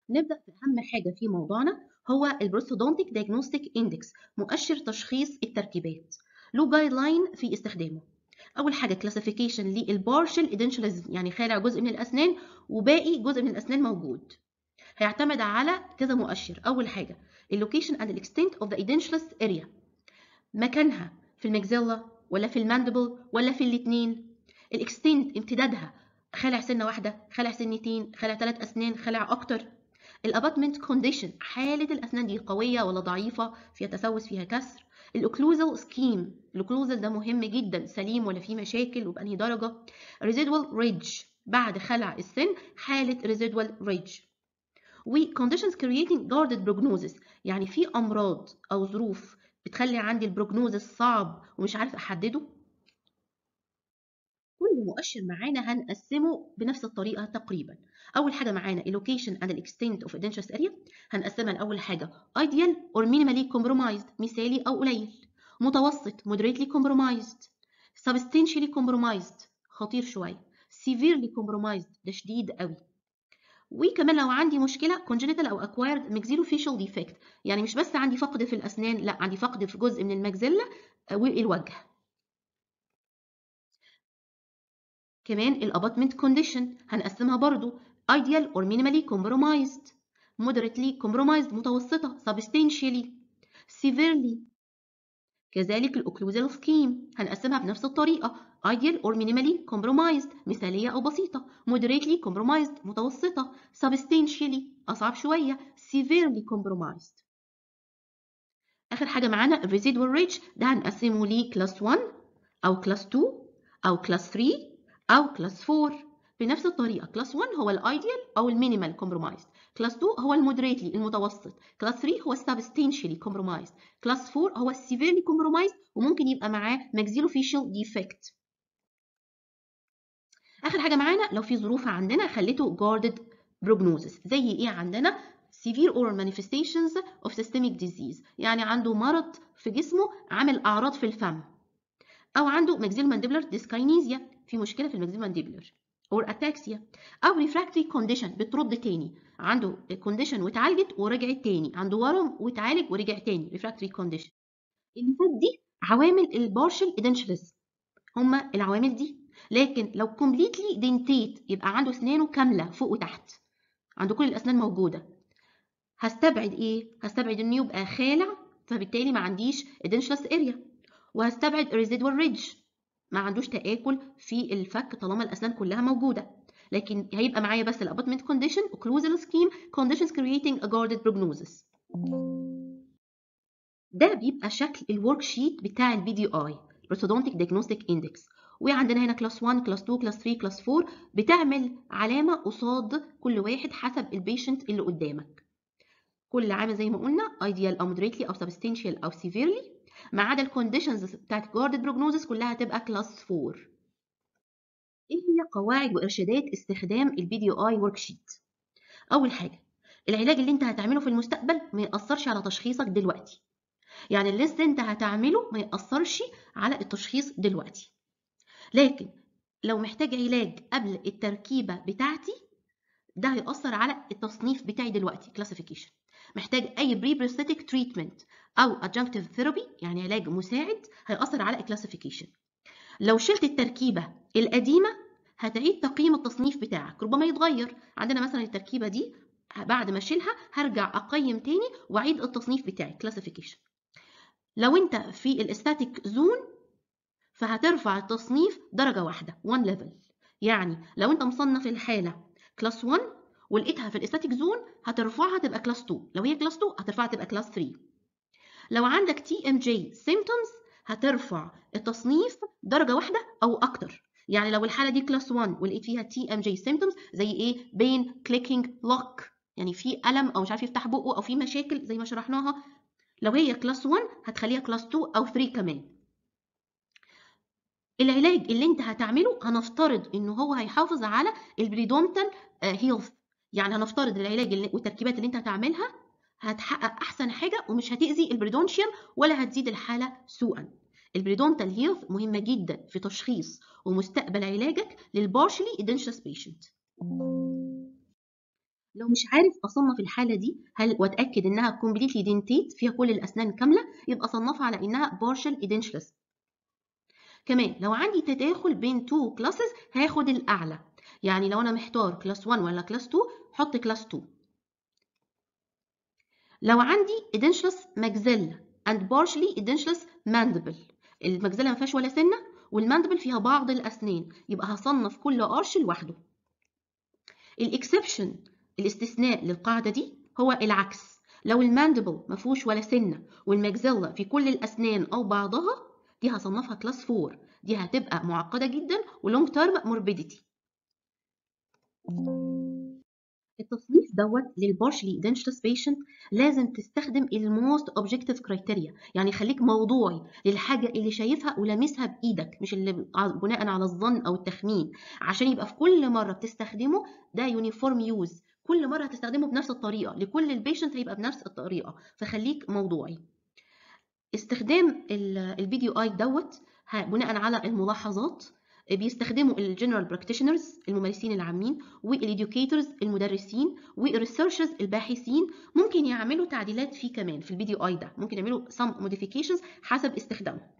نبدأ في أهم حاجة في موضوعنا هو البروستودونتيك دايجنوستيك اندكس مؤشر تشخيص التركيبات له جايد لاين في استخدامه أول حاجة كلاسيفيكيشن للبارشل ايدنشاليزم يعني خالع جزء من الأسنان وباقي جزء من الأسنان موجود هيعتمد على كذا مؤشر أول حاجة اللوكيشن and the extent of the edentulous area مكانها في المجزلة ولا في الماندبل ولا في الاتنين الاكستنت امتدادها خلع سنة واحدة خلع سنتين خلع ثلاث أسنان خلع أكتر الاباتمنت كونديشن حالة الأسنان دي قوية ولا ضعيفة فيها تسوس فيها كسر الاوكلوزال سكيم الاوكلوزال ده مهم جدا سليم ولا فيه مشاكل وبأنهي درجة ريزيدوال ريدج بعد خلع السن حالة ريزيدوال ريدج و conditions creating guarded prognosis يعني في أمراض أو ظروف بتخلي عندي البروجنوزس صعب ومش عارف أحدده كل مؤشر معانا هنقسمه بنفس الطريقة تقريبا أول حاجة معانا location and the extent of edentulous area هنقسمها لأول حاجة ideal or minimally compromised مثالي أو قليل متوسط moderately compromised substantially compromised خطير شوية severely compromised ده شديد قوي وكمان لو عندي مشكله congenital او acquired maxillofacial defect يعني مش بس عندي فقد في الاسنان لا عندي فقد في جزء من المجزله والوجه كمان الاباتمنت كونديشن هنقسمها برضو ideal or minimally compromised moderately compromised متوسطه substantially severely كذلك الاوكلوزال سكيم هنقسمها بنفس الطريقه ideal or minimally compromised مثالية أو بسيطة moderately compromised متوسطة substantially أصعب شوية severely compromised آخر حاجة معانا residual range ده هنقسمه ليه class 1 أو class 2 أو class 3 أو class 4 بنفس الطريقة class 1 هو الايديال أو المينيمال compromised class 2 هو المودريتلي المتوسط class 3 هو substantially compromised class 4 هو severely compromised وممكن يبقى معاه maxillofacial defect اخر حاجه معانا لو في ظروف عندنا خليته guarded prognosis زي ايه عندنا severe oral manifestations of systemic disease يعني عنده مرض في جسمه عامل اعراض في الفم او عنده maxillomandibular dyskinesia في مشكله في الماكسيلومانديبولار or ataxia او refractory condition بترد تاني عنده condition واتعالجت ورجعت تاني عنده ورم واتعالج ورجع تاني refractory condition اللي فات دي عوامل البارشل edentulous هما العوامل دي لكن لو كومبليتلي دنتيت يبقى عنده اسنانه كامله فوق وتحت عنده كل الاسنان موجوده هستبعد ايه هستبعد انه يبقى خالع فبالتالي ما عنديش ادنشلس اريا وهستبعد ريزيدوال ريدج ما عندوش تآكل في الفك طالما الاسنان كلها موجوده لكن هيبقى معايا بس الاباتمنت كونديشن اوكلوزال سكيم conditions creating a guarded prognosis ده بيبقى شكل الورك شيت بتاع البي دي اي Orthodontic Diagnostic Index وعندنا هنا كلاس 1 كلاس 2 كلاس 3 كلاس 4 بتعمل علامه قصاد كل واحد حسب البيشنت اللي قدامك كل علامه زي ما قلنا ايديال او مودريتلي او سبستانشال او سيفيرلي ما عدا الكونديشنز بتاعت جاردد بروجنوزس كلها هتبقى كلاس 4 ايه هي قواعد وارشادات استخدام البي دي اي ورك شيت اول حاجه العلاج اللي انت هتعمله في المستقبل ما ياثرش على تشخيصك دلوقتي يعني اللي انت هتعمله ما ياثرش على التشخيص دلوقتي لكن لو محتاج علاج قبل التركيبة بتاعتي ده هيأثر على التصنيف بتاعي دلوقتي classification محتاج أي بري بريستاتيك تريتمنت أو adjunctive ثيرابي يعني علاج مساعد هيأثر على الكلاسيفيكيشن لو شلت التركيبة القديمة هتعيد تقييم التصنيف بتاعك ربما يتغير عندنا مثلا التركيبة دي بعد ما اشيلها هرجع اقيم تاني واعيد التصنيف بتاعي كلاسيفيكيشن لو انت في الاستاتيك زون فهترفع التصنيف درجة واحدة 1 level يعني لو انت مصنف الحالة كلاس 1 ولقيتها في الاستاتيك زون هترفعها تبقى كلاس 2 لو هي كلاس 2 هترفعها تبقى كلاس 3 لو عندك تي ام جي سيمتومز هترفع التصنيف درجة واحدة أو أكتر يعني لو الحالة دي كلاس 1 ولقيت فيها تي ام جي سيمتومز زي ايه بين كليكينج لوك يعني في ألم أو مش عارف يفتح بقه أو في مشاكل زي ما شرحناها لو هي كلاس 1 هتخليها كلاس 2 أو 3 كمان العلاج اللي انت هتعمله هنفترض ان هو هيحافظ على البريدونتال هيلث يعني هنفترض العلاج اللي والتركيبات اللي انت هتعملها هتحقق احسن حاجه ومش هتاذي البريدونشيال ولا هتزيد الحاله سوءا البريدونتال هيلث مهمه جدا في تشخيص ومستقبل علاجك للبارشلي ادنشس بيشنت لو مش عارف اصنف الحاله دي هل واتاكد انها كومبليتلي دنتيت فيها كل الاسنان كامله يبقى اصنفها على انها بارشل ايدنشلس كمان لو عندي تداخل بين تو كلاسز هاخد الاعلى يعني لو انا محتار كلاس 1 ولا كلاس 2 حط كلاس 2 لو عندي edentulous maxilla and partially edentulous mandible المجزله ما فيهاش ولا سنه والماندبل فيها بعض الاسنان يبقى هصنف كل قرش لوحده الاكسبشن الاستثناء للقاعده دي هو العكس لو الماندبل ما فيهوش ولا سنه والمجزله في كل الاسنان او بعضها دي هصنفها كلاس 4 دي هتبقى معقده جدا ولونج تيرم موربيديتي التصنيف دوت للبارشلي دنشلس بيشنت لازم تستخدم الموست اوبجكتيف كرايتيريا يعني خليك موضوعي للحاجه اللي شايفها ولامسها بايدك مش اللي بناء على الظن او التخمين عشان يبقى في كل مره بتستخدمه ده يونيفورم يوز كل مره هتستخدمه بنفس الطريقه لكل البيشنت هيبقى بنفس الطريقه فخليك موضوعي استخدام البي دي اي دوت بناء على الملاحظات بيستخدموا الجنرال براكتيشنرز الممارسين العامين والإديوكيتورز المدرسين والريسيرشرز الباحثين ممكن يعملوا تعديلات فيه كمان في البي دي اي ده ممكن يعملوا some modifications حسب استخدامه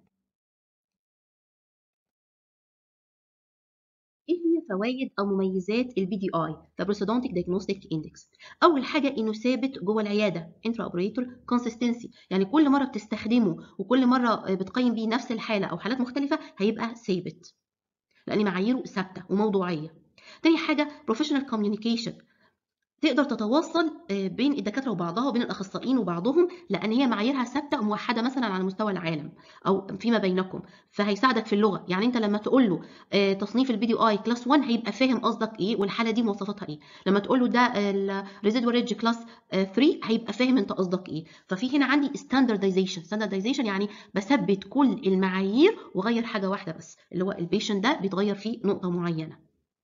ايه هي فوائد او مميزات البي دي اي ده بروسودونتيك دايجنوستيك اندكس اول حاجه انه ثابت جوه العياده انترا اوبريتور كونسيستنسي يعني كل مره بتستخدمه وكل مره بتقيم بيه نفس الحاله او حالات مختلفه هيبقى ثابت لان معاييره ثابته وموضوعيه تاني حاجه بروفيشنال كوميونيكيشن تقدر تتواصل بين الدكاتره وبعضها وبين الاخصائيين وبعضهم لان هي معاييرها ثابته وموحده مثلا على مستوى العالم او فيما بينكم فهيساعدك في اللغه يعني انت لما تقول له تصنيف البي دي اي كلاس 1 هيبقى فاهم قصدك ايه والحاله دي مواصفاتها ايه لما تقول له ده الريزيدوال ريدج كلاس 3 هيبقى فاهم انت قصدك ايه ففي هنا عندي ستاندردايزيشن ستاندردايزيشن يعني بثبت كل المعايير وغير حاجه واحده بس اللي هو البيشنت ده بيتغير فيه نقطه معينه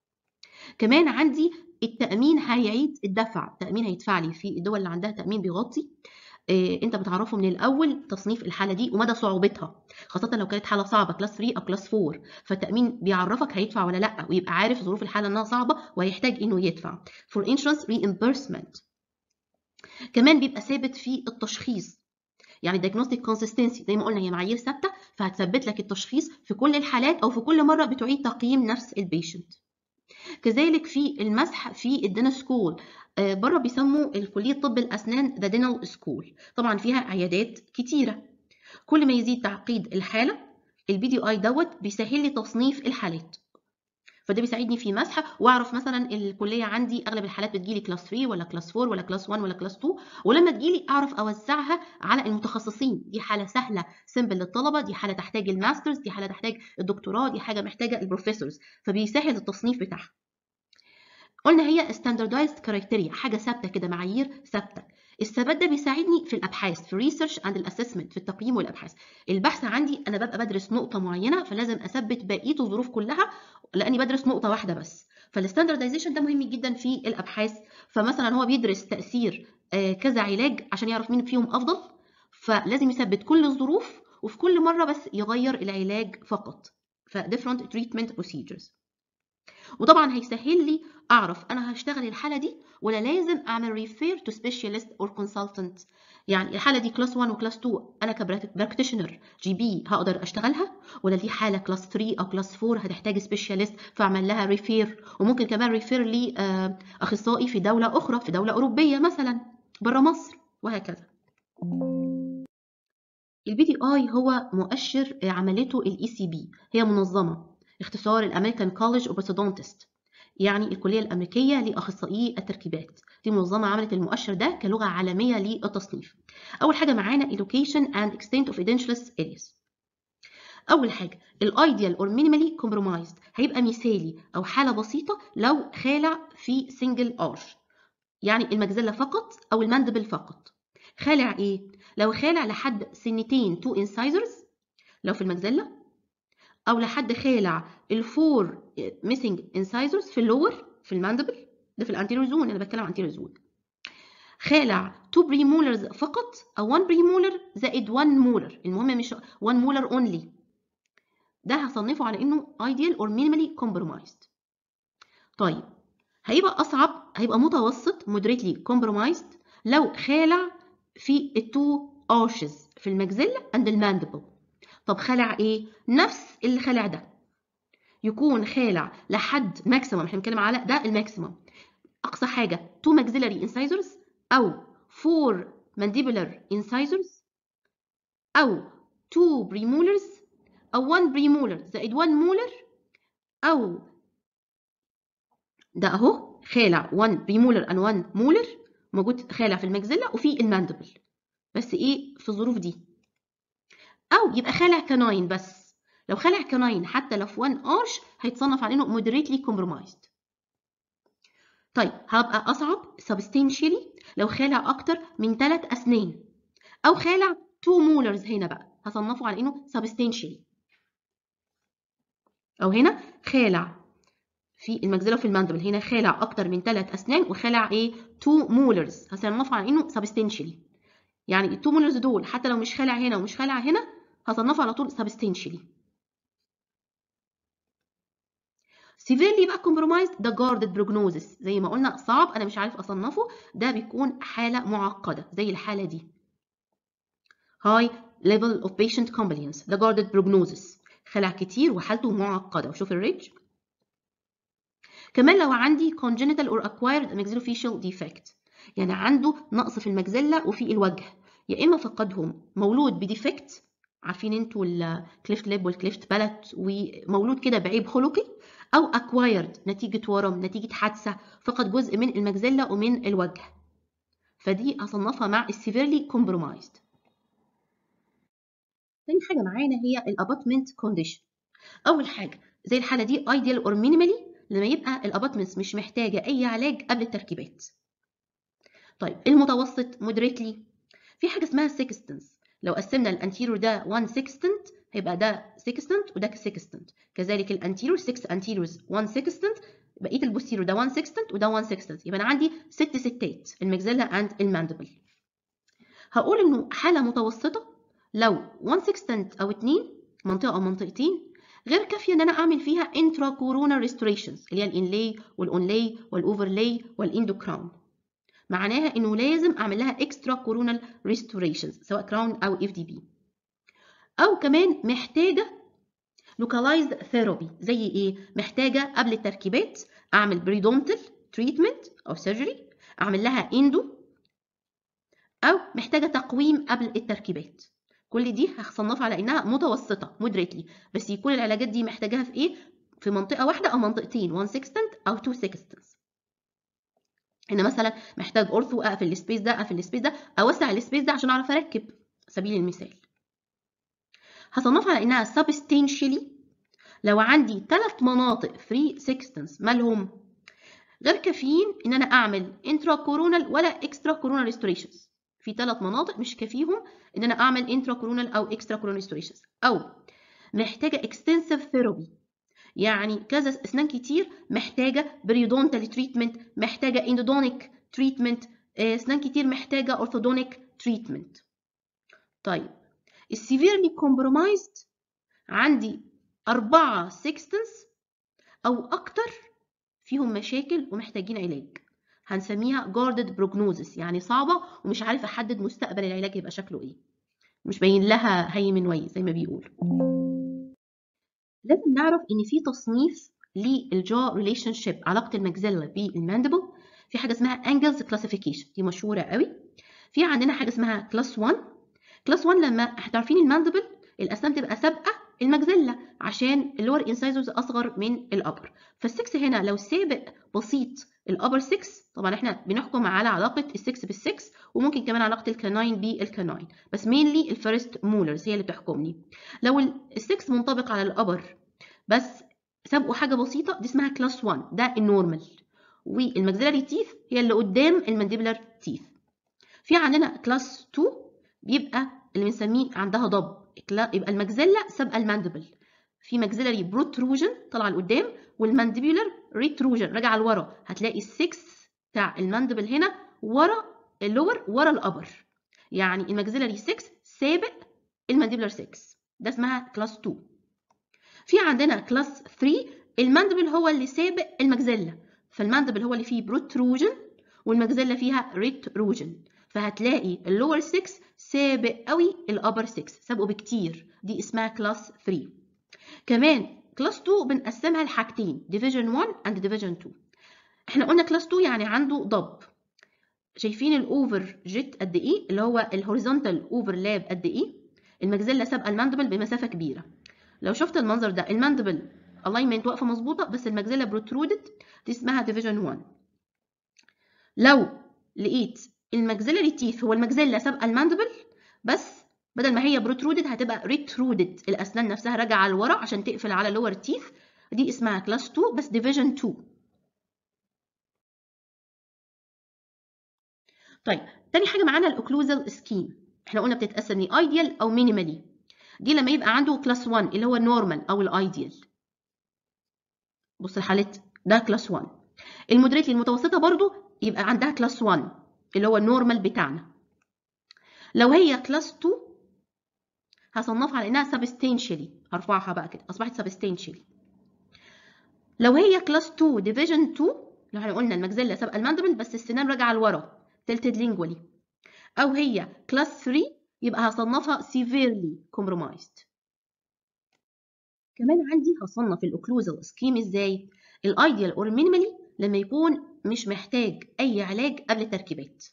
كمان عندي التأمين هيعيد الدفع التأمين هيدفع لي في الدول اللي عندها تأمين بيغطي إيه انت بتعرفه من الاول تصنيف الحاله دي ومدى صعوبتها خاصه لو كانت حاله صعبه كلاس 3 او كلاس 4 فالتامين بيعرفك هيدفع ولا لا ويبقى عارف ظروف الحاله انها صعبه وهيحتاج انه يدفع for insurance reimbursement كمان بيبقى ثابت في التشخيص يعني diagnostic consistency زي ما قلنا هي معايير ثابته فهتثبت لك التشخيص في كل الحالات او في كل مره بتعيد تقييم نفس البيشنت كذلك في المسح في الدينا سكول بره بيسموا الكلية طب الأسنان ذا دينال سكول طبعا فيها عيادات كتيرة كل ما يزيد تعقيد الحالة البي دي اي دوت بيسهل لي تصنيف الحالات فده بيساعدني في مسح واعرف مثلا الكليه عندي اغلب الحالات بتجيلي كلاس 3 ولا كلاس 4 ولا كلاس 1 ولا كلاس 2 ولما تجيلي اعرف اوزعها على المتخصصين دي حاله سهله سيمبل للطلبه دي حاله تحتاج الماسترز دي حاله تحتاج الدكتوراه دي حاجه محتاجه البروفيسورز فبيسهل التصنيف بتاعها قلنا هي standardized criteria حاجه ثابته كده معايير ثابته الثبات ده بيساعدني في الابحاث في الريسيرش اند الاسسمنت في التقييم والابحاث البحث عندي انا ببقى بدرس نقطه معينه فلازم اثبت بقيه الظروف كلها لاني بدرس نقطه واحده بس فالستاندردايزيشن ده مهم جدا في الابحاث فمثلا هو بيدرس تاثير كذا علاج عشان يعرف مين فيهم افضل فلازم يثبت كل الظروف وفي كل مره بس يغير العلاج فقط ف different treatment procedures وطبعا هيسهل لي اعرف انا هشتغل الحاله دي ولا لازم اعمل ريفير تو سبيشالست اور كونسلتنت يعني الحاله دي كلاس 1 وكلاس 2 انا كبراكتيشنر جي بي هقدر اشتغلها ولا دي حاله كلاس 3 او كلاس 4 هتحتاج سبيشالست فاعمل لها ريفير وممكن كمان ريفير لاخصائي في دوله اخرى في دوله اوروبيه مثلا بره مصر وهكذا البي دي اي هو مؤشر عملته الاي سي بي هي منظمه اختصار الامريكان كولج اوف orthodontist يعني الكليه الامريكيه لاخصائيي التركيبات دي منظمه عملت المؤشر ده كلغه عالميه للتصنيف اول حاجه معانا education and extent of edentulous areas اول حاجه الايديال اور minimally compromised هيبقى مثالي او حاله بسيطه لو خالع في single arch يعني المجزله فقط او المندبل فقط خالع ايه لو خالع لحد سنتين تو انسايزرز لو في المجزله او لحد خالع الفور ميسنج انسايزرز في اللور في الماندبل ده في الانتيريور زون انا بتكلم عن انتيريور زون خالع 2 بريمولرز فقط او 1 بريمولر زائد 1 مولر المهم مش 1 مولر اونلي ده هصنفه على انه ideal or minimally compromised طيب هيبقى اصعب هيبقى متوسط moderately compromised لو خالع في التو arches في المجزلة and الماندبل طب خلع ايه؟ نفس اللي خلع ده يكون خالع لحد ماكسيمم احنا بنتكلم على ده الماكسيمم اقصى حاجه 2 maxillary incisors او 4 mandibular incisors او 2 premolars او 1 premolar زائد 1 molar او ده اهو خالع 1 premolar and 1 molar موجود خالع في المجزله وفي الماندبل بس ايه في الظروف دي او يبقى خالع كناين بس لو خلع كناين حتى لو في 1 ارش هيتصنف على انه moderately compromised طيب هبقى اصعب substantially لو خالع اكتر من 3 اسنان او خالع 2 مولرز هنا بقى هصنفه على انه substantially او هنا خالع في المجزله وفي الماندبل هنا خالع اكتر من 3 اسنان وخالع ايه 2 مولرز هصنفه على انه substantially يعني ال 2 مولرز دول حتى لو مش خالع هنا ومش خالع هنا هصنفه على طول substantially severely بقى compromised ده guarded prognosis زي ما قلنا صعب انا مش عارف اصنفه ده بيكون حاله معقده زي الحاله دي high level of patient compliance ده guarded prognosis خلع كتير وحالته معقده وشوف الريتش كمان لو عندي congenital or acquired maxillofacial defect يعني عنده نقص في المجزله وفي الوجه يا اما فقدهم مولود بديفكت عارفين انتوا الكليفت ليب والكليفت بالت ومولود كده بعيب خلقي او acquired نتيجه ورم نتيجه حادثه فقد جزء من المجزله ومن الوجه فدي هصنفها مع السيفيرلي compromised تاني حاجه معانا هي الاباتمنت كونديشن اول حاجه زي الحاله دي ideal or minimally لما يبقى الاباتمنتس مش محتاجه اي علاج قبل التركيبات طيب المتوسط moderately في حاجه اسمها sextants لو قسمنا الانتيرور ده 1 sextant هيبقى ده sextant وده sextant كذلك الانتيرور 6 انتيرورز 1 sextant بقيه البوستيرور ده 1 sextant وده 1 sextant يبقى انا عندي ست ستات المجزله اند الماندبل هقول انه حاله متوسطه لو 1 sextant او 2 منطقه او منطقتين غير كافيه ان انا اعمل فيها انترا كورونا ريستوريشنز اللي هي الانلاي والاونلاي والاوفرلاي والاندوكراون معناها انه لازم اعمل لها اكسترا كورونال ريستوريشنز سواء كراون او اف دي بي او كمان محتاجه لوكالايزد ثيرابي زي ايه محتاجه قبل التركيبات اعمل بريدونتال تريتمنت او سيرجري اعمل لها اندو او محتاجه تقويم قبل التركيبات كل دي هصنفها على انها متوسطه مودريتلي بس يكون العلاجات دي محتاجاها في ايه في منطقه واحده او منطقتين 1 سكستنت او 2 سكستنتس هنا مثلا محتاج اورثو اقفل السبيس ده اقفل السبيس ده اوسع السبيس ده عشان اعرف اركب سبيل المثال هصنفها على انها substantially لو عندي ثلاث مناطق فري سكستنس مالهم غير كافيين ان انا اعمل انترا كورونال ولا اكسترا كورونال ريستوريشنز في ثلاث مناطق مش كافيهم ان انا اعمل انترا كورونال او اكسترا كورونال ريستوريشنز او محتاجه اكستنسيف ثيرابي يعني كذا اسنان كتير محتاجه بريودونتال تريتمنت محتاجه اندودونيك تريتمنت اسنان كتير محتاجه اورثودونيك تريتمنت طيب السيفيرلي كومبرومايزد عندي أربعة سكستنس أو أكتر فيهم مشاكل ومحتاجين علاج هنسميها guarded prognosis يعني صعبة ومش عارف أحدد مستقبل العلاج يبقى شكله إيه مش باين لها هي من وي زي ما بيقول لازم نعرف إن في تصنيف للجا ريليشن شيب علاقة المجزلة بالماندبل في حاجة اسمها angles classification دي مشهورة قوي في عندنا حاجة اسمها كلاس 1 كلاس 1 لما هتعرفين الماندبل الاسنان تبقى سابقه المجزله عشان اللور انسايزرز اصغر من الابر فال6 هنا لو سابق بسيط الابر 6 طبعا احنا بنحكم على علاقه ال6 بال6 وممكن كمان علاقه الكاناين بالكاناين بس مينلي الفيرست مولرز هي اللي بتحكمني لو ال6 منطبق على الابر بس سابقوا حاجه بسيطه دي اسمها كلاس 1 ده النورمال والمجزلري تيث هي اللي قدام المانديبلر تيث في عندنا كلاس 2 بيبقى اللي بنسميه عندها ضب يبقى المجزله سابقه الماندبل في مجزلري بروتروجن طالعه لقدام والمانديبولر ريتروجن راجعه لورا هتلاقي السكس بتاع الماندبل هنا ورا اللور ورا الابر يعني المجزلري 6 سابق المانديبولر 6 ده اسمها كلاس 2 في عندنا كلاس 3 الماندبل هو اللي سابق المجزله فالماندبل هو اللي فيه بروتروجن والمجزلة فيها ريتروجن فهتلاقي اللور 6 سابق قوي الابر 6 سابقه بكتير دي اسمها كلاس 3 كمان كلاس 2 بنقسمها لحاجتين ديفيجن 1 اند ديفيجن 2 احنا قلنا كلاس 2 يعني عنده ضب شايفين الاوفر جيت قد ايه اللي هو الهوريزونتال اوفرلاب قد ايه المجزله سابقه الماندبل بمسافه كبيره لو شفت المنظر ده الماندبل الاينمنت واقفه مظبوطه بس المجزله بروترودد دي اسمها ديفيجن 1 لو لقيت المجزله تيث هو المجزله سابقه الماندبل بس بدل ما هي بروترودد هتبقى ريترودد الاسنان نفسها راجعه لورا عشان تقفل على لور تيث دي اسمها كلاس 2 بس ديفيجن 2 طيب تاني حاجه معانا الاوكلوزال سكيم احنا قلنا بتتقسم لايديال او مينيمالي دي لما يبقى عنده كلاس 1 اللي هو النورمال او الايديال بص الحالة ده كلاس 1 المودريتلي المتوسطه برضو يبقى عندها كلاس 1 اللي هو النورمال بتاعنا لو هي كلاس 2 هصنفها على انها سبستانشالي هرفعها بقى كده اصبحت سبستانشالي لو هي كلاس 2 ديفيجن 2 لو احنا قلنا المجزله سابقه الماندبل بس السنان راجعه لورا تلتد لينجولي او هي كلاس 3 يبقى هصنفها severely compromised كمان عندي هصنف الاوكلوزال سكيم ازاي الايديال اور مينيمالي لما يكون مش محتاج اي علاج قبل التركيبات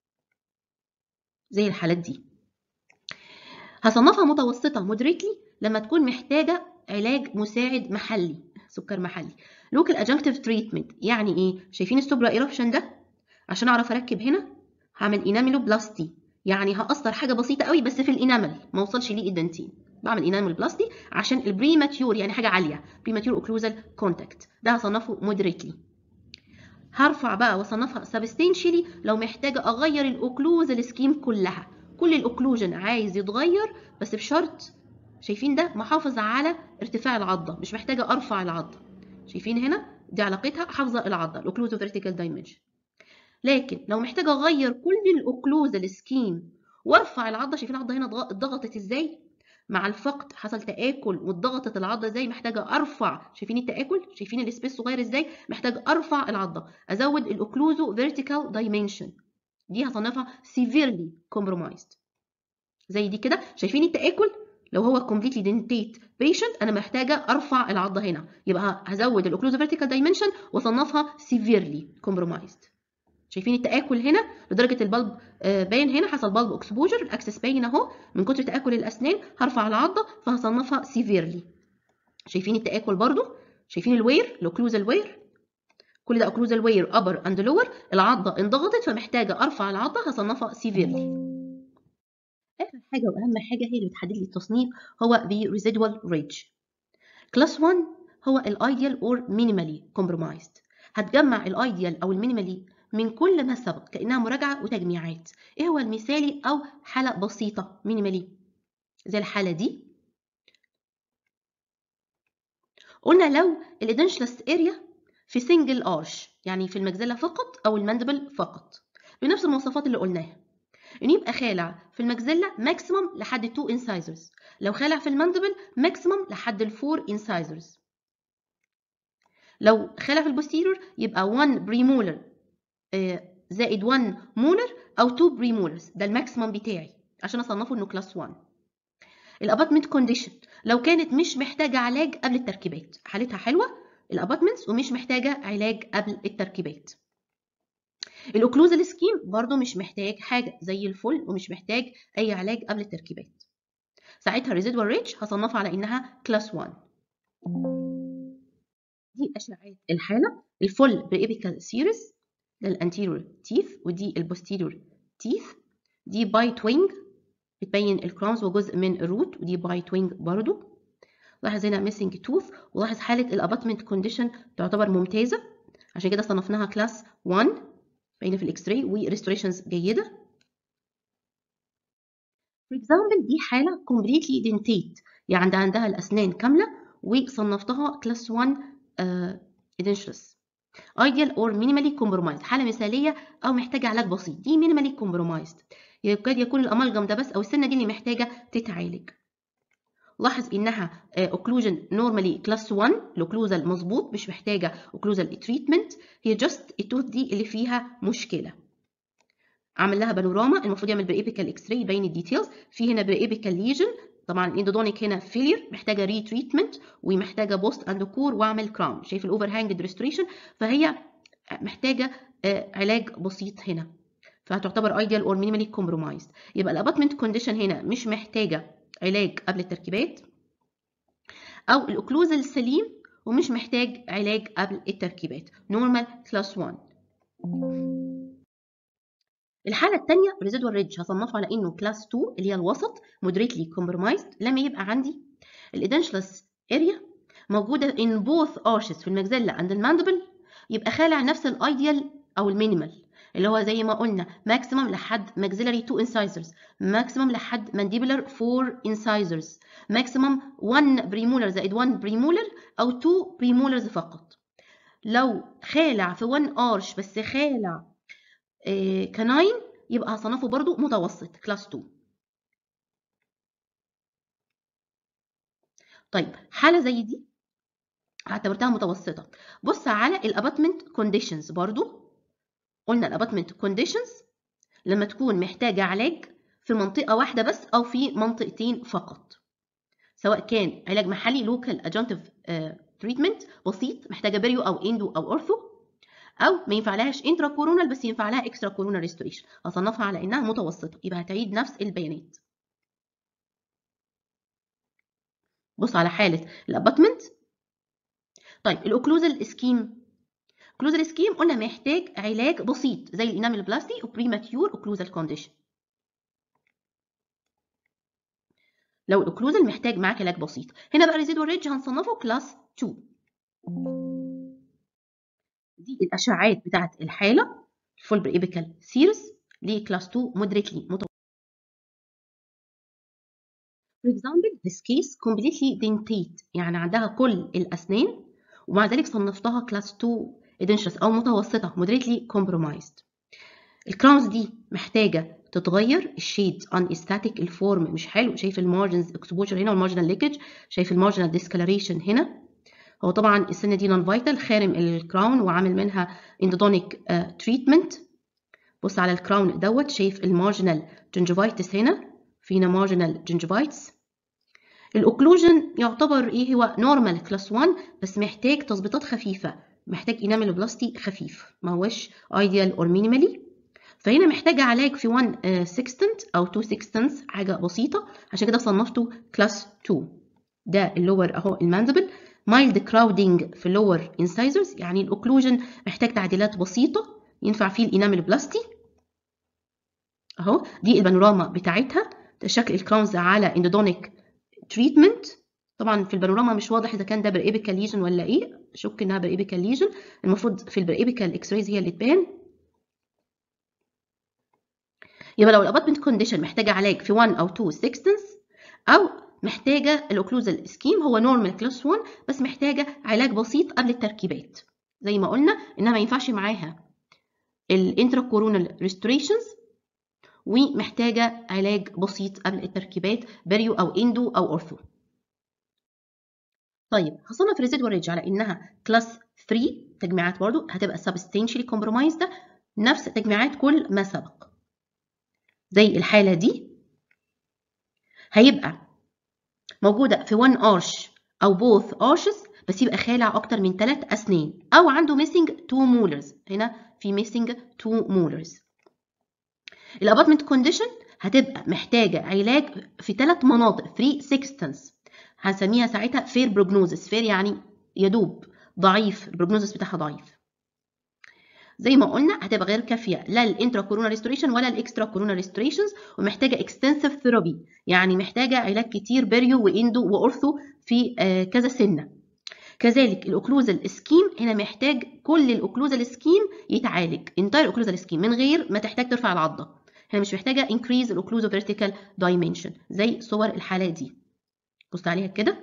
زي الحالات دي هصنفها متوسطه مودريتلي لما تكون محتاجه علاج مساعد محلي سكر محلي لوكال ادجنكتيف تريتمنت يعني ايه شايفين السوبرا ايربشن ده عشان اعرف اركب هنا هعمل اناميلو بلاستي يعني هقصر حاجه بسيطه قوي بس في الانامل ما اوصلش ليه الدنتين بعمل انامل بلاستي عشان البريماتيور يعني حاجه عاليه بريماتيور اوكلوزال كونتاكت ده هصنفه مودريتلي هرفع بقى واصنفها سبستانشلي لو محتاجه اغير الاوكلوزال سكيم كلها كل الاوكلوجن عايز يتغير بس بشرط شايفين ده محافظ على ارتفاع العضه مش محتاجه ارفع العضه شايفين هنا دي علاقتها حافظه العضه الاوكلوزو فيرتيكال دايمنشن لكن لو محتاجه اغير كل الاوكلوزال سكيم وارفع العضه شايفين العضه هنا اتضغطت ازاي مع الفقد حصل تآكل واتضغطت العضه ازاي محتاجه ارفع شايفين التآكل شايفين السبيس صغير ازاي محتاج ارفع العضه ازود الاوكلوزو فيرتيكال دايمنشن دي هصنفها severely compromised زي دي كده شايفين التآكل لو هو completely dentate patient انا محتاجه ارفع العضه هنا يبقى هزود الاوكلوزو فيرتيكال دايمنشن واصنفها severely compromised شايفين التآكل هنا لدرجة البلب باين هنا حصل بلب اكسبوجر الاكسس باين اهو من كتر تآكل الأسنان هرفع العضة فهصنفها سيفيرلي شايفين التآكل برضو شايفين الوير الاوكلوزال وير كل ده اوكلوزال وير ابر اند لور العضة انضغطت فمحتاجة ارفع العضة هصنفها سيفيرلي اخر حاجة واهم حاجة هي اللي بتحدد لي التصنيف هو the residual range كلاس 1 هو الايديال اور minimally compromised هتجمع الايديال او المينيمالي من كل ما سبق كأنها مراجعة وتجميعات إيه هو المثالي أو حالة بسيطة مينيمالي زي الحالة دي قلنا لو الادنشلس اريا في سنجل ارش يعني في المجزلة فقط أو المندبل فقط بنفس المواصفات اللي قلناها إن يبقى خالع في المجزلة ماكسيمم لحد 2 انسايزرز لو خالع في المندبل ماكسيمم لحد 4 انسايزرز لو خالع في البوستيريور يبقى 1 بريمولر زائد 1 مولر او 2 بريمولرز ده الماكسيمم بتاعي عشان اصنفه انه كلاس 1 الاباتمنت كونديشن لو كانت مش محتاجه علاج قبل التركيبات حالتها حلوه الاباتمنتس ومش محتاجه علاج قبل التركيبات الاوكلوزال سكيم برضو مش محتاج حاجه زي الفل ومش محتاج اي علاج قبل التركيبات ساعتها الريزيدوال ريتش هصنفها على انها كلاس 1 دي اشعاعات الحاله الفول بريبيكال سيريز ده الانتيريور تيث ودي البوستيريور تيث دي بايت وينج بتبين الكرونز وجزء من الروت ودي بايت وينج برضو لاحظ هنا ميسنج توث ولاحظ حاله الاباتمنت كونديشن تعتبر ممتازه عشان كده صنفناها كلاس 1 باينه في الاكس راي وريستوريشنز جيده فور اكزامبل دي حاله كومبليتلي دنتيت يعني عندها الاسنان كامله وصنفتها كلاس 1 ادنشلس ايديال اور مينيمالي كومبرومايزد حاله مثاليه او محتاجه علاج بسيط دي مينيمالي كومبرومايزد يكاد يكون الامالجم ده بس او السنه دي اللي محتاجه تتعالج لاحظ انها اوكلوجن نورمالي كلاس 1 الاوكلوزال مظبوط مش محتاجه اوكلوزال تريتمنت هي جاست التوث دي اللي فيها مشكله عمل لها بانوراما المفروض يعمل بريبيكال اكس راي يبين الديتيلز في هنا بريبيكال ليجن طبعا الاندودونيك هنا فيلير محتاجه ري تريتمنت ومحتاجه بوست اند كور واعمل كراون شايف الاوفر هانج ريستوريشن فهي محتاجه علاج بسيط هنا فهتعتبر ايديال اور مينيمالي كومبرومايزد يبقى الاباتمنت كونديشن هنا مش محتاجه علاج قبل التركيبات او الاوكلوزال السليم ومش محتاج علاج قبل التركيبات نورمال كلاس 1 الحاله الثانيه ريزيدوال ريدج هصنفه على انه كلاس 2 اللي هي الوسط مودريتلي كومبرومايزد لما يبقى عندي الادنشلس اريا موجوده in both arches في المجزله and الماندبل يبقى خالع نفس الايديال او المينيمال اللي هو زي ما قلنا ماكسيمم لحد maxillary 2 incisors ماكسيمم لحد mandibular 4 incisors ماكسيمم 1 بريمولر زائد 1 بريمولر او 2 بريمولرز فقط لو خالع في 1 ارش بس خالع إيه كناين يبقى هصنفه برضو متوسط كلاس 2 طيب حاله زي دي اعتبرتها متوسطه بص على الاباتمنت كونديشنز برضو قلنا الاباتمنت كونديشنز لما تكون محتاجه علاج في منطقه واحده بس او في منطقتين فقط سواء كان علاج محلي لوكال ادجنتيف تريتمنت بسيط محتاجه بريو او اندو او اورثو او ما ينفعلهاش انترا كورونال بس ينفع لها اكسترا كورونال ريستوريشن هصنفها على انها متوسطه يبقى هتعيد نفس البيانات بص على حاله الاباتمنت طيب الاوكلوزال سكيم اوكلوزال سكيم قلنا محتاج علاج بسيط زي الانامل بلاستي وبريماتيور اوكلوزال كونديشن لو الاوكلوزال محتاج معاك علاج بسيط هنا بقى ريزيدوال ريدج هنصنفه كلاس 2 دي الاشعاعات بتاعه الحاله الفول بريبيكال سيرس لكلاس 2 مودريتلي For example, this case completely dentate يعني عندها كل الأسنان ومع ذلك صنفتها كلاس 2 edentulous أو متوسطة moderately compromised. الكراونز دي محتاجة تتغير الشيد ان استاتيك الفورم مش حلو شايف المارجنز اكسبوجر هنا والمارجنال ليكج شايف المارجنال ديسكلريشن هنا هو طبعا السنه دي نون فايتال خارم الكراون وعامل منها اندودونيك تريتمنت بص على الكراون دوت شايف المارجنال جنجفايتس هنا فينا مارجنال جنجفايتس الاوكلوجن يعتبر ايه هو نورمال كلاس 1 بس محتاج تظبيطات خفيفه محتاج انامل بلاستي خفيف ما هوش ايديال اور مينيمالي فهنا محتاجه علاج في 1 سكستنت او 2 سكستنتس حاجه بسيطه عشان كده صنفته كلاس 2 ده اللور اهو الماندبل مايلد كراودنج في اللور انسايزرز يعني الاوكلوجن محتاج تعديلات بسيطه ينفع فيه الانامل بلاستي اهو دي البانوراما بتاعتها ده شكل الكراونز على اندودونيك تريتمنت طبعا في البانوراما مش واضح اذا كان ده بريبيكال ليجن ولا ايه اشك انها بريبيكال ليجن المفروض في البريبيكال اكس رايز هي اللي تبان يبقى لو الاباتمنت كونديشن محتاجه علاج في 1 او 2 سكستنس او محتاجه الاوكلوزال سكيم هو نورمال كلاس 1 بس محتاجه علاج بسيط قبل التركيبات زي ما قلنا انها ما ينفعش معاها الانترا كورونال ريستوريشنز ومحتاجه علاج بسيط قبل التركيبات بريو او اندو او اورثو طيب هصنف ريزيدوال ريدج على انها كلاس 3 تجميعات برضو هتبقى substantially compromised نفس تجميعات كل ما سبق زي الحالة دي هيبقى موجودة في 1 arch أو both arches بس يبقى خالع أكتر من 3 أسنان أو عنده missing 2 molars هنا في missing 2 molars الاباتمنت كونديشن هتبقى محتاجة علاج في 3 مناطق 3 sextants هنسميها ساعتها fair prognosis fair يعني يدوب ضعيف البروجنوزس بتاعها ضعيف زي ما قلنا هتبقى غير كافيه لا الانترا كورونا ريستوريشن ولا الاكسترا كورونا ريستوريشنز ومحتاجه اكستنسيف ثيرابي يعني محتاجه علاج كتير بريو واندو واورثو في آه كذا سنه كذلك الاوكلوزال سكيم هنا محتاج كل الاوكلوزال سكيم يتعالج انتاير اوكلوزال سكيم من غير ما تحتاج ترفع العضه هنا مش محتاجه انكريز الاوكلوزو فيرتيكال دايمنشن زي صور الحالات دي بص عليها كده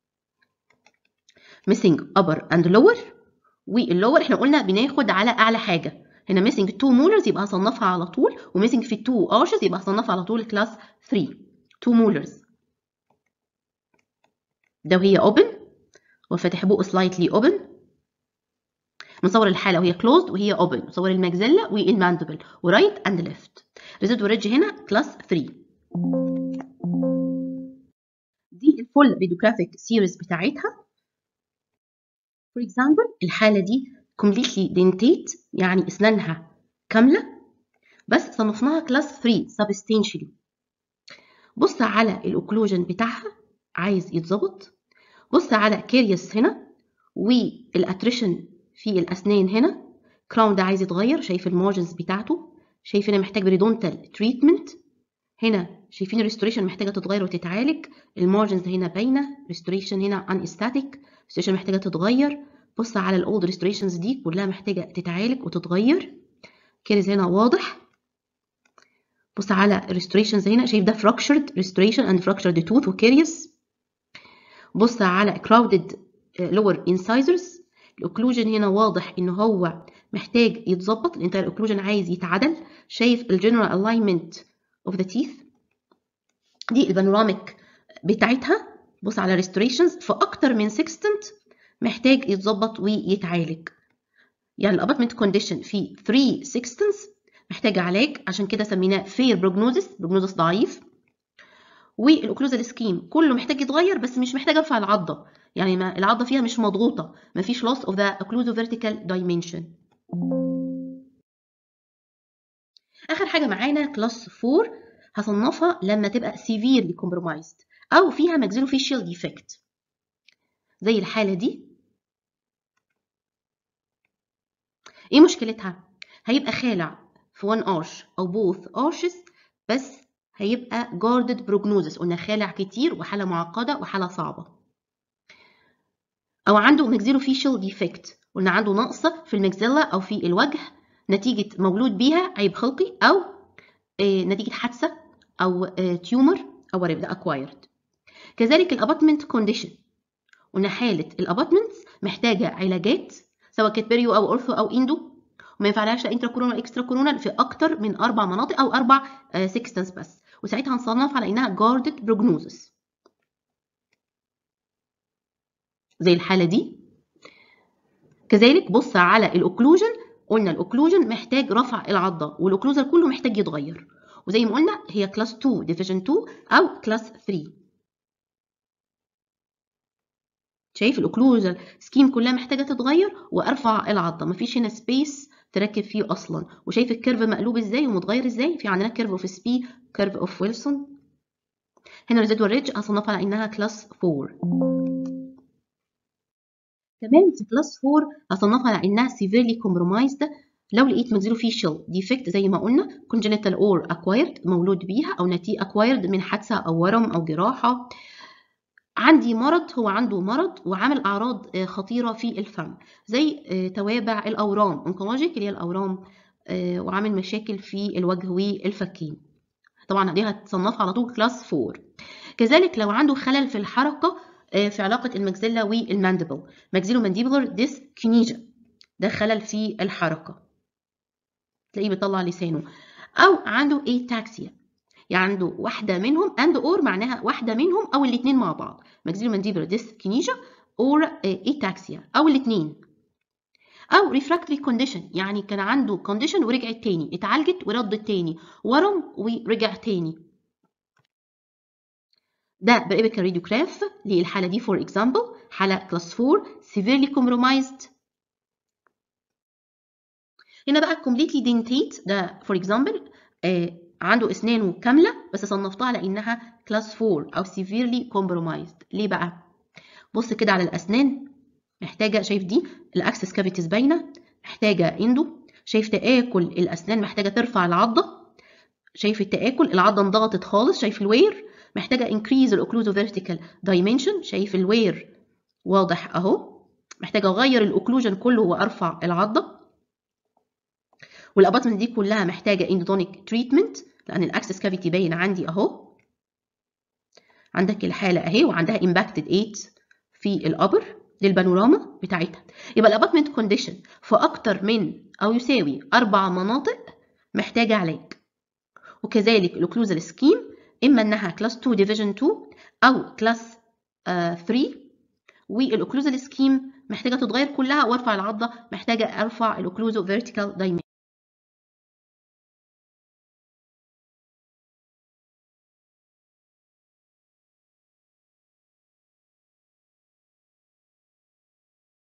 missing upper and lower واللور احنا قلنا بناخد على اعلى حاجه هنا ميسنج 2 مولرز يبقى هصنفها على طول وميسنج في 2 ارشز يبقى هصنفها على طول كلاس 3 2 مولرز ده وهي open وفاتح بقه slightly open نصور الحالة وهي closed وهي open نصور المجزلة والماندبل ورايت اند left residual ridge هنا class 3 دي الفول راديوجرافيك سيريز بتاعتها for example الحالة دي completely dentate يعني اسنانها كاملة بس صنفناها class 3 substantially بص على الاوكلوجن بتاعها عايز يتظبط بص على كيريوس هنا والاتريشن في الاسنان هنا كراون ده عايز يتغير شايف المارجنز بتاعته شايف هنا محتاج بريدونتال تريتمنت هنا شايفين الريستوريشن محتاجه تتغير وتتعالج المارجنز هنا باينه ريستوريشن هنا ان استاتيك ريستوريشن محتاجه تتغير بص على الاولد ريستوريشنز دي كلها محتاجه تتعالج وتتغير كيريز هنا واضح بص على الريستوريشنز هنا شايف ده fractured restoration and fractured tooth وكيريوس بص على crowded lower incisors الاوكلوجن هنا واضح ان هو محتاج يتظبط الانتير اوكلوجن عايز يتعدل شايف الجنرال الاينمنت اوف ذا تيث دي البانوراميك بتاعتها بص على ريستوريشنز في اكتر من سكستنت محتاج يتظبط ويتعالج يعني الاباتمنت كونديشن في 3 سكستنس محتاج علاج عشان كده سميناه فير بروجنوزس بروجنوزس ضعيف والاوكلوزال سكيم كله محتاج يتغير بس مش محتاج ارفع العضه يعني ما العضه فيها مش مضغوطه ما فيش loss of the occlusovertical dimension اخر حاجه معانا كلاس 4 هصنفها لما تبقى severely compromised او فيها maxillofacial defect زي الحاله دي ايه مشكلتها هيبقى خالع في one arch او both arches بس هيبقى guarded prognosis قلنا خالع كتير وحالة معقدة وحالة صعبة أو عنده maxillofacial defect قلنا عنده نقص في المجزلة أو في الوجه نتيجة مولود بيها عيب خلقي أو نتيجة حادثة أو تيومر أو whatever ده acquired كذلك الاباتمنت كونديشن قلنا حالة الاباتمنت محتاجة علاجات سواء كانت بيريو أو أورثو أو إندو وما ينفعلهاش لا انترا كورونال اكسترا كورونال في اكتر من اربع مناطق او اربع سكستنس بس وساعتها هنصنف على انها جاردد بروجنوزس زي الحاله دي كذلك بص على الاوكلوجن قلنا الاوكلوجن محتاج رفع العضه والاوكلوزر كله محتاج يتغير وزي ما قلنا هي كلاس 2 ديفيجن 2 او كلاس 3 شايف الاوكلوزر سكيم كلها محتاجه تتغير وارفع العضه مفيش هنا سبيس تركب فيه اصلا وشايف الكيرف مقلوب ازاي ومتغير ازاي في عندنا كيرف اوف سبي كيرف اوف ويلسون هنا ريزيدوال ريدج هصنفها على انها كلاس 4 كمان في كلاس 4 هصنفها على انها severely compromised لو لقيت maxillofacial defect زي ما قلنا congenital or acquired مولود بيها او نتيجه acquired من حادثه او ورم او جراحه عندي مرض هو عنده مرض وعامل اعراض خطيره في الفم زي توابع الاورام اونكولوجيك اللي هي الاورام وعامل مشاكل في الوجه والفكين طبعا دي هتصنفها على طول كلاس 4 كذلك لو عنده خلل في الحركه في علاقه المجزله والماندبل ماكسيلو مانديبولار ديسكينيجا ده خلل في الحركه تلاقيه بيطلع لسانه او عنده ايتاكسيا يعني عنده واحده منهم اند اور معناها واحده منهم او الاثنين مع بعض ماكسيلو مانديبولار ديسكينيجا اور ايتاكسيا او الاثنين او ريفراكتري كونديشن يعني كان عنده كونديشن ورجعت تاني اتعالجت وردت تاني ورم ورجع تاني ده بريبيكال راديوجراف للحاله دي فور اكزامبل حاله كلاس 4 severely compromised هنا بقى completely dentate ده فور اكزامبل عنده اسنانه كامله بس صنفتها على انها كلاس 4 او severely compromised ليه بقى بص كده على الاسنان محتاجه شايف دي الاكسس كافيتيز باينه محتاجه اندو شايف تاكل الاسنان محتاجه ترفع العضه شايف التاكل العضه انضغطت خالص شايف الوير محتاجه increase الاوكلوزو فيرتيكال دايمنشن شايف الوير واضح اهو محتاجه اغير الاوكلوجن كله وارفع العضه والاباتمنت دي كلها محتاجه اندودونيك تريتمنت لان الاكسس كافيتي باين عندي اهو عندك الحاله اهي وعندها امباكتد 8 في الابر للبانوراما بتاعتها يبقى الاباتمنت كونديشن في اكتر من او يساوي اربع مناطق محتاجه علاج وكذلك الاوكلوزال سكيم اما انها كلاس 2 ديفيجن 2 او كلاس 3 والاوكلوزال سكيم محتاجه تتغير كلها وارفع العضه محتاجه ارفع الاوكلوزو فيرتيكال دايمنشن